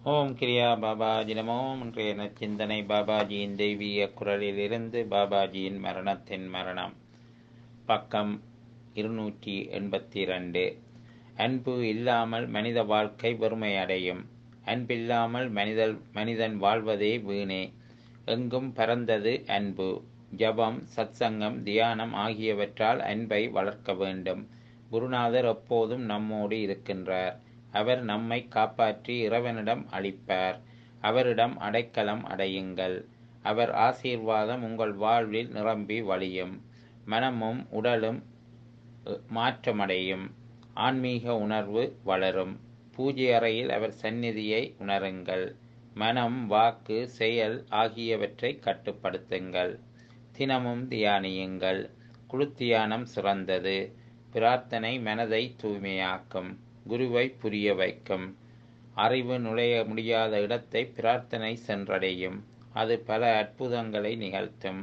ஓம் கிரியா பாபாஜி நமோ இன்றைய நச்சிந்தனை பாபாஜியின் தெய்வீக குரலிலிருந்து பாபாஜியின் மரணத்தின் மரணம் பக்கம் இருநூற்றி எண்பத்தி இரண்டு அன்பு இல்லாமல் மனித வாழ்க்கை வெறுமையடையும் அன்பில்லாமல் மனிதல் மனிதன் வாழ்வதே வீணே எங்கும் பரந்தது அன்பு ஜபம் சத்சங்கம் தியானம் ஆகியவற்றால் அன்பை வளர்க்க வேண்டும் குருநாதர் எப்போதும் நம்மோடு இருக்கின்றார் அவர் நம்மை காப்பாற்றி இறைவனிடம் அளிப்பார் அவரிடம் அடைக்கலம் அடையுங்கள் அவர் ஆசீர்வாதம் உங்கள் வாழ்வில் நிரம்பி வழியும் மனமும் உடலும் மாற்றமடையும் ஆன்மீக உணர்வு வளரும் பூஜை அறையில் அவர் சந்நிதியை உணருங்கள் மனம் வாக்கு செயல் ஆகியவற்றை கட்டுப்படுத்துங்கள் தினமும் தியானியுங்கள் குழுத்தியானம் சிறந்தது பிரார்த்தனை மனதை தூய்மையாக்கும் குருவை புரிய வைக்கும் அறிவு நுழைய முடியாத இடத்தை பிரார்த்தனை சென்றடையும் அது பல அற்புதங்களை நிகழ்த்தும்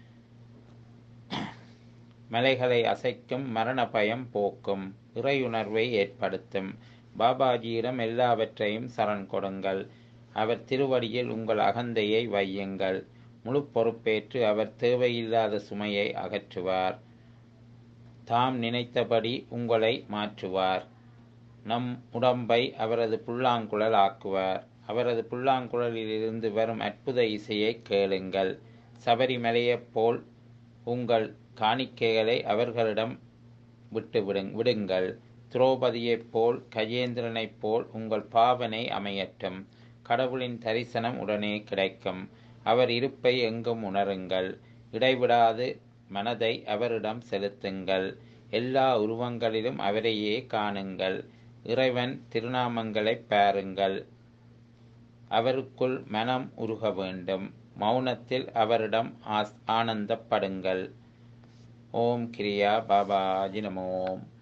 மலைகளை அசைக்கும் மரண பயம் போக்கும் இறையுணர்வை ஏற்படுத்தும் பாபாஜியிடம் எல்லாவற்றையும் சரண் கொடுங்கள் அவர் திருவடியில் உங்கள் அகந்தையை வையுங்கள் முழு பொறுப்பேற்று அவர் தேவையில்லாத சுமையை அகற்றுவார் தாம் நினைத்தபடி உங்களை மாற்றுவார் நம் உடம்பை அவரது புல்லாங்குழல் ஆக்குவார் அவரது புல்லாங்குழலிலிருந்து வரும் அற்புத இசையை கேளுங்கள் சபரிமலையைப் போல் உங்கள் காணிக்கைகளை அவர்களிடம் விட்டு விடுங்கள் துரோபதியைப் போல் கஜேந்திரனைப் போல் உங்கள் பாவனை அமையட்டும் கடவுளின் தரிசனம் உடனே கிடைக்கும் அவர் இருப்பை எங்கும் உணருங்கள் இடைவிடாது மனதை அவரிடம் செலுத்துங்கள் எல்லா உருவங்களிலும் அவரையே காணுங்கள் இறைவன் திருநாமங்களை பாருங்கள் அவருக்குள் மனம் உருக வேண்டும் மௌனத்தில் அவரிடம் ஆனந்தப்படுங்கள் ஓம் கிரியா பாபாஜி நமோம்